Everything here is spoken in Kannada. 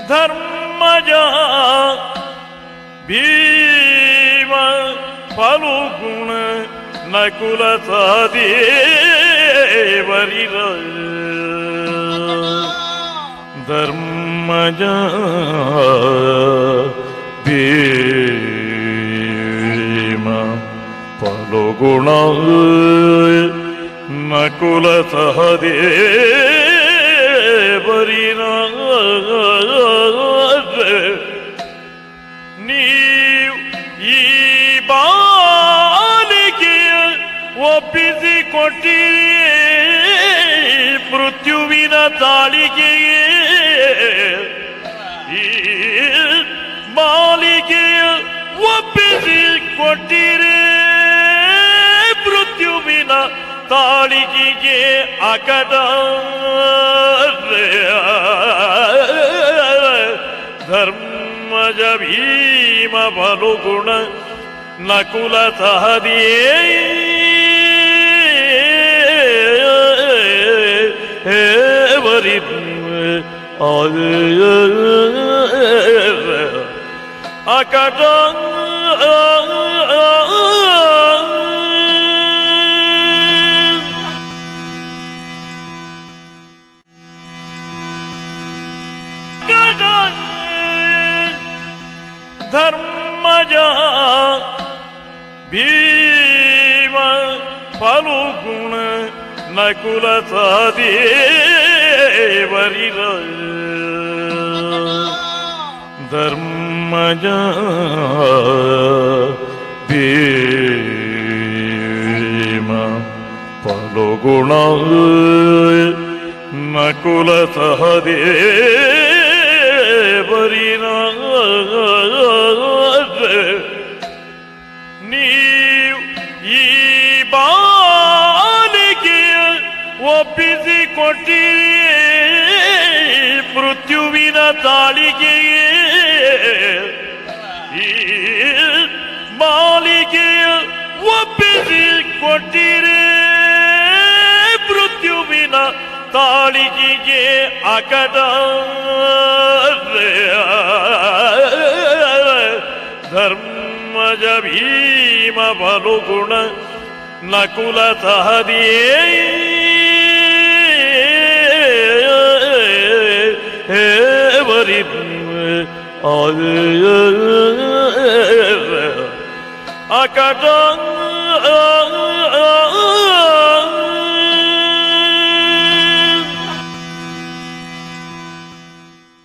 ಧರ್ಮಜ ಭೀಮ ಫಲುಗುಣ ನಕುಲ ಸದೇವರಿರ ಧರ್ಮಜ ಭೀಮ ಫಲುಗುಣ ನಕುಲ ಸಹದೇವರಿರ ನೀವು ಈ ಬಾಲಿಕೆಯ ಒಪ್ಪಿಸಿ ಕೊಟ್ಟಿರಿ ಮೃತ್ಯುವಿನ ತಾಳಿಗೆಯೇ ಈ ಬಾಲಿಕೆಯ ಒಪ್ಪಿಸಿ ಕೊಟ್ಟಿರಿ ಮೃತ್ಯುವಿನ ತಾಳಿಗೆಗೆ ಅಕಟ ಧರ್ಮಜ ಭೀಮ ಬಲುಗುಣ ನಕುಲ ಸಹದಿಯೇ ಹೇವರಿ ಅಕಟ ಧರ್ಮಜ ಭೀಮ ಫಲುಗುಣ ನಕುಲ ಸದೇವರಿರ ಧರ್ಮಜ ಭೀಮ ಫಲುಗುಣ ನಕುಲ ಸಹದೇವರಿರ ನೀವು ಈ ಬಾಲಿಕೆಯ ಒಪ್ಪಿಸಿ ಕೊಟ್ಟಿರಿ ಮೃತ್ಯುವಿನ ತಾಳಿಗೆಯೇ ಈ ಬಾಲಿಕೆಯ ಒಪ್ಪಿಸಿ ಕೊಟ್ಟಿರಿ ಮೃತ್ಯುವಿನ ತಾಳಿಗೆಗೆ ಅಕಟ ಧರ್ಮಜ ಭೀಮ ಬಲುಗುಣ ನಕುಲ ಸಹದಿಯೇ ಹೇವರಿ ಅಕಟ